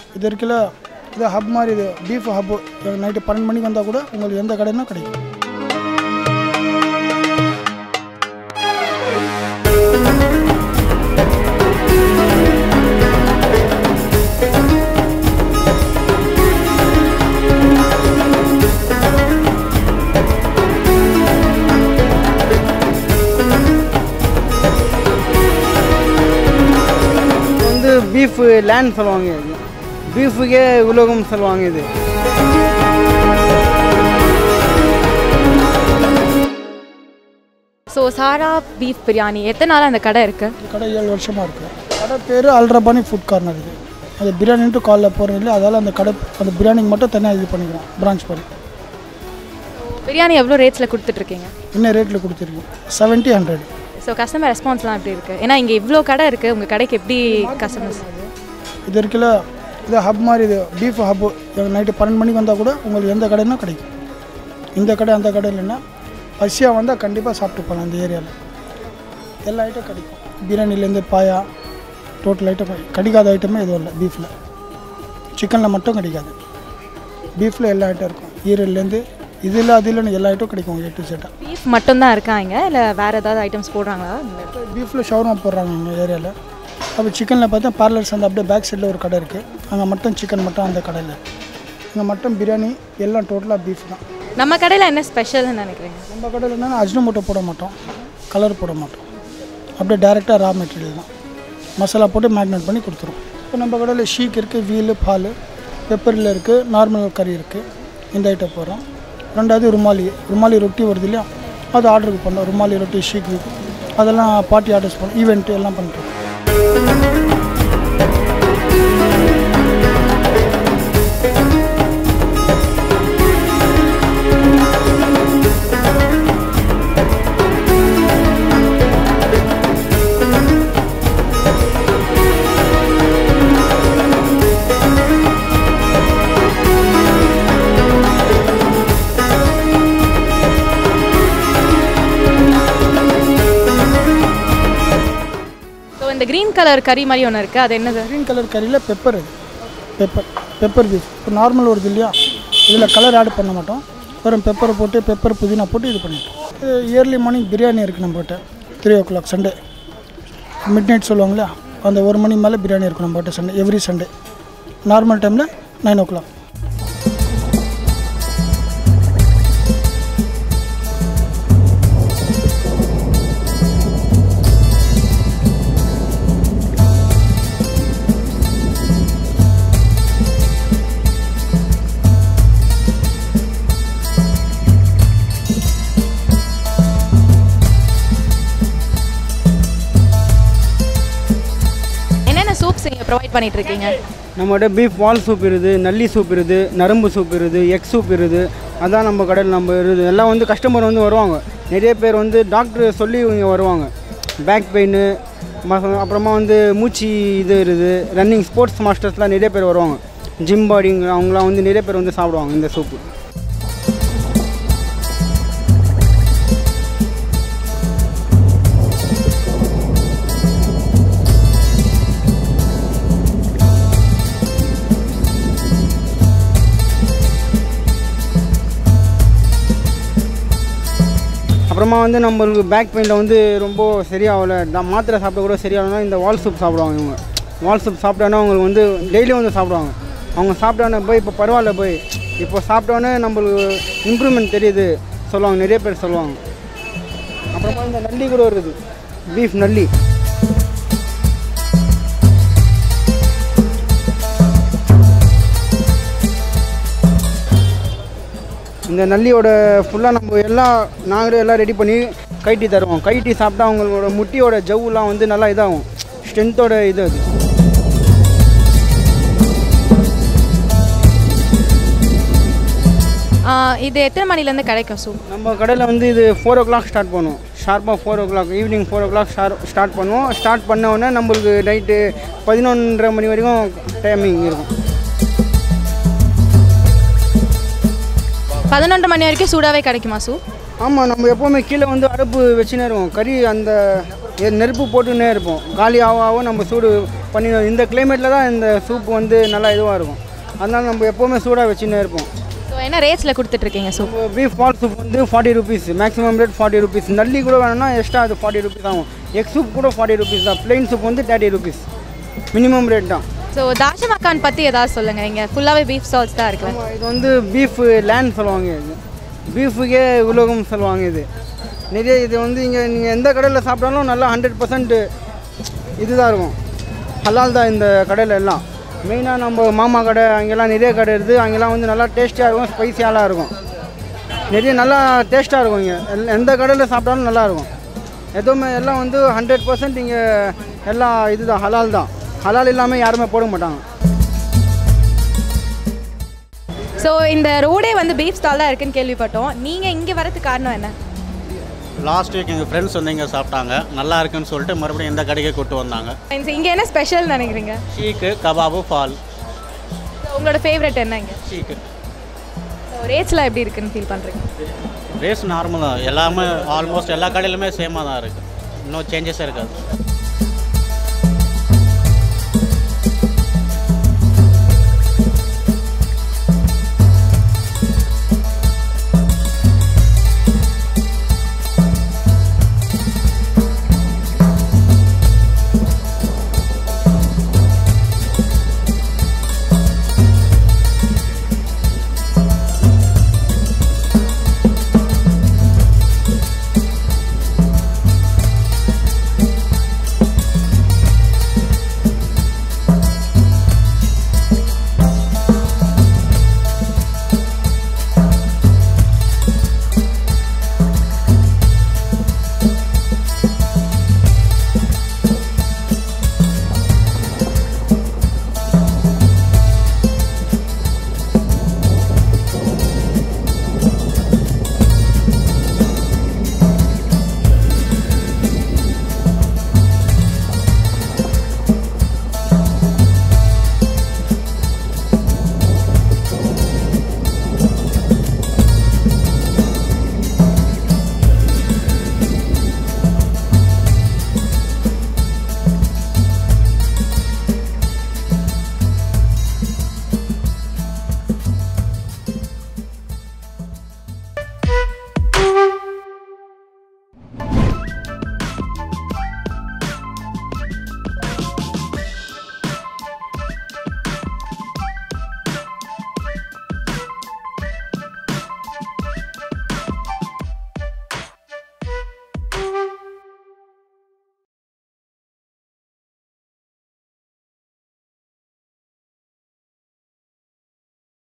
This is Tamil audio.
இது இருக்குல்ல இது ஹப் மாதிரி இது பீஃப் ஹப்பு நைட்டு பன்னெண்டு மணிக்கு வந்தால் கூட உங்களுக்கு எந்த கடைன்னா கிடைக்கும் வந்து பீஃப் லேண்ட் சொல்லுவாங்க இது பீஃபுக்கே உலகம் சொல்லுவாங்க இது ஸோ சாரா பீஃப் பிரியாணி எத்தனை நாள் அந்த கடை இருக்குது இந்த கடை ஏழு வருஷமாக இருக்குது கடை பேர் அல்ரபானி ஃபுட் கார்னர் இது அது பிரியாணின்ட்டு காலில் போகிறோம் இல்லை அதால் அந்த கடை அந்த பிரியாணிக்கு மட்டும் தனியாக இது பண்ணிக்கிறோம் பிரான்ச் பண்ணி பிரியாணி எவ்வளோ ரேட்ஸில் கொடுத்துட்ருக்கீங்க என்ன ரேட்டில் கொடுத்துருக்கோம் செவன்ட்டி ஹண்ட்ரட் ஸோ கஸ்டமர் ரெஸ்பான்ஸ்லாம் எப்படி இருக்குது ஏன்னா இங்கே இவ்வளோ கடை இருக்குது உங்கள் கடைக்கு எப்படி கஸ்டமர்ஸ் இது இருக்குல்ல இது ஹப் மாதிரி இது பீஃப் ஹப்பு நைட்டு பன்னெண்டு மணிக்கு வந்தால் கூட உங்களுக்கு எந்த கடைன்னா கிடைக்கும் இந்த கடை அந்த கடை இல்லைன்னா பசியாக வந்தால் கண்டிப்பாக சாப்பிட்டு போகலாம் இந்த ஏரியாவில் எல்லா ஐட்டம் கிடைக்கும் பிரியாணிலேருந்து பாயா டோட்டல் ஐட்டம் கிடைக்காத ஐட்டமே எதுவும் இல்லை பீஃபில் சிக்கனில் மட்டும் கிடைக்காது பீஃபில் எல்லா ஐட்டம் இருக்கும் ஈரல்லேருந்து இதில் அது இல்லைன்னு எல்லா ஐட்டம் கிடைக்கும் ஏ டு செட்டாக பீஃப் மட்டும்தான் இருக்காங்க இல்லை வேறு ஏதாவது ஐட்டம்ஸ் போடுறாங்களா பீஃபில் ஷவர்மா போடுறாங்க எங்கள் ஏரியாவில் அப்போ சிக்கனில் பார்த்தா பார்லர்ஸ் அந்த அப்படியே பேக் சைடில் ஒரு கடை இருக்குது அங்கே மட்டும் சிக்கன் மட்டும் அந்த கடையில் இங்கே மட்டும் பிரியாணி எல்லாம் டோட்டலாக பீஃப் தான் நம்ம கடையில் என்ன ஸ்பெஷல்னு நினைக்கிறீங்க நம்ம கடையில் என்னென்னா அஜ்னமோட்டோ போட மாட்டோம் கலர் போட மாட்டோம் அப்படியே டேரெக்டாக ரா மெட்டீரியல் தான் மசாலா போட்டு மேக்னேட் பண்ணி கொடுத்துரும் இப்போ நம்ம கடையில் ஷீக் இருக்குது வீலு பால் பெப்பரில் இருக்குது நார்மல் கறி இருக்குது இந்த ஐட்டம் போடுறோம் ரெண்டாவது ருமாலி ருமாலி ரொட்டி வருது இல்லையா அது ஆர்டருக்கு பண்ணோம் ருமாலி ரொட்டி ஷீக் அதெல்லாம் பார்ட்டி ஆர்டர்ஸ் பண்ணோம் ஈவெண்ட்டு எல்லாம் பண்ணிட்டு ஸோ இந்த க்ரீன் கலர் கறி மாதிரி ஒன்று இருக்குது அது என்னது க்ரீன் கலர் கறியில் பெப்பர் இது பெப்பர் பெப்பர் பீஃப் இப்போ நார்மல் வருது இல்லையா இதில் கலர் ஆட் பண்ண மாட்டோம் வெறும் பெப்பரை போட்டு பெப்பர் புதினா போட்டு இது பண்ணிட்டோம் இது இயர்லி மார்னிங் பிரியாணி இருக்குது நம்மகிட்ட three o'clock Sunday midnight சொல்லுவாங்களா அந்த ஒரு மணி மேலே பிரியாணி இருக்கும் நம்மகிட்ட சண்டே எவ்ரி சண்டே நார்மல் டைமில் நைன் ஓ கிளாக் என்னென்ன சூப்ஸ் இங்கே ப்ரொவைட் பண்ணிட்டு இருக்கீங்க நம்மகிட்ட பீஃப் வால் சூப் இருக்குது நல்லி சூப் இருக்குது நரம்பு சூப் இருக்குது எக் சூப் இருக்குது அதான் நம்ம கடையில் நம்ம இருக்குது எல்லாம் வந்து கஸ்டமர் வந்து வருவாங்க நிறைய பேர் வந்து டாக்டர் சொல்லி இங்கே வருவாங்க பேக் பெயின் அப்புறமா வந்து மூச்சு இது இருக்குது ரன்னிங் ஸ்போர்ட்ஸ் மாஸ்டர்ஸ்லாம் நிறைய பேர் வருவாங்க ஜிம் பாடிங் அவங்களாம் வந்து நிறைய பேர் வந்து சாப்பிடுவாங்க இந்த சூப்பு அப்புறமா வந்து நம்மளுக்கு பேக் பெயினில் வந்து ரொம்ப சரியாகல நான் மாத்திரை சாப்பிட கூட சரியாகலன்னா இந்த வால் சூப் சாப்பிடுவாங்க இவங்க வால் சூப் சாப்பிட்டோன்னா அவங்களுக்கு வந்து டெய்லியும் வந்து சாப்பிடுவாங்க அவங்க சாப்பிட்டோன்னே போய் இப்போ பரவாயில்ல போய் இப்போ சாப்பிட்டோன்னே நம்மளுக்கு இம்ப்ரூவ்மெண்ட் தெரியுது சொல்லுவாங்க நிறைய பேர் சொல்லுவாங்க அப்புறமா இந்த நல்லி கூட இருக்குது பீஃப் நல்லி இந்த நல்லியோட ஃபுல்லாக நம்ம எல்லாம் நாங்களே எல்லாம் ரெடி பண்ணி கைட்டி தருவோம் கைட்டி சாப்பிட்டா அவங்களோட முட்டியோட ஜவ்வுலாம் வந்து நல்லா இதாகும் ஸ்ட்ரென்த்தோட இது அது ஆ, இது எத்தனை மணிலேருந்து கிடைக்கும் சூப் நம்ம கடையில் வந்து இது ஃபோர் ஓ கிளாக் ஸ்டார்ட் பண்ணுவோம் ஷார்ப்பாக four o'clock evening four o'clock sharp start பண்ணுவோம் ஸ்டார்ட் பண்ண உடனே நம்மளுக்கு நைட்டு பதினொன்றரை மணி வரைக்கும் டைமிங் இருக்கும் பதினொன்று மணி வரைக்கும் சூடாகவே கிடைக்குமா சூப் ஆமாம் நம்ம எப்போவுமே கீழே வந்து அடுப்பு வச்சுனே இருக்கோம் கறி அந்த இது நெருப்பு போட்டுன்னே இருப்போம் காலி ஆக ஆக நம்ம சூடு பண்ணி இந்த கிளைமேட்டில் தான் இந்த சூப் வந்து நல்லா இதுவாக இருக்கும் அதனால நம்ம எப்போவுமே சூடாக வச்சுன்னே இருப்போம் ஸோ என்ன ரேட்ஸில் கொடுத்துட்ருக்கீங்க சூப் நம்ம பீஃப் பால் சூப் வந்து forty rupees maximum rate forty rupees நல்லி கூட வேணும்னா எக்ஸ்ட்ரா அது ஃபார்ட்டி ருபீஸ் ஆகும் எக் சூப் கூட ஃபார்ட்டி ருபீஸ் தான் plain சூப் வந்து தேர்ட்டி ருபீஸ் மினிமம் ரேட் தான் ஸோ தாஷ மக்கான் பற்றி ஏதாவது சொல்லுங்கள் இங்கே ஃபுல்லாகவே பீஃப் ஸ்டால்ஸ் தான் இருக்குல்ல ஆமா, இது வந்து பீஃப் லேண்ட் சொல்லுவாங்க இது பீஃபுக்கே உலகம் சொல்லுவாங்க இது நிறைய இது வந்து இங்கே நீங்கள் எந்த கடையில் சாப்பிட்டாலும் நல்லா ஹண்ட்ரட் பர்சன்ட் இதுதான் இருக்கும் ஹலால் தான் இந்த கடையில் எல்லாம் மெயினாக நம்ம மாமா கடை அங்கெல்லாம் நிறைய கடை இருக்குது அங்கெல்லாம் வந்து நல்லா டேஸ்டியாக இருக்கும் ஸ்பைசியாலாம் இருக்கும் நிறைய நல்லா டேஸ்ட்டாக இருக்கும் இங்கே எல்- எந்த கடையில் சாப்பிட்டாலும் நல்லா இருக்கும் எதுவுமே எல்லாம் வந்து ஹண்ட்ரட் பர்சன்ட் இங்கே எல்லாம் இதுதான் ஹலால் தான் ஹலால் இல்லாமல் யாருமே போட மாட்டாங்க ஸோ இந்த ரோடே வந்து பீஃப் ஸ்டால் தான் இருக்குன்னு கேள்விப்பட்டோம் நீங்கள் இங்கே வரதுக்கு காரணம் என்ன லாஸ்ட் வீக் எங்கள் ஃப்ரெண்ட்ஸ் வந்து இங்கே சாப்பிட்டாங்க நல்லா இருக்குன்னு சொல்லிட்டு மறுபடியும் இந்த கடைக்கே கூட்டு வந்தாங்க இங்கே என்ன ஸ்பெஷல் நினைக்கிறீங்க ஷீக்கு கபாபு ஃபால் So, உங்களோட ஃபேவரட் என்ன இங்கே ஷீக்கு ஸோ ரேட்ஸ்லாம் எப்படி இருக்குன்னு ஃபீல் பண்ணுறீங்க ரேஸ் நார்மல் தான் எல்லாமே ஆல்மோஸ்ட் எல்லா கடையிலுமே சேமாக தான் இருக்குது இன்னும் சேஞ்சஸே இருக்காது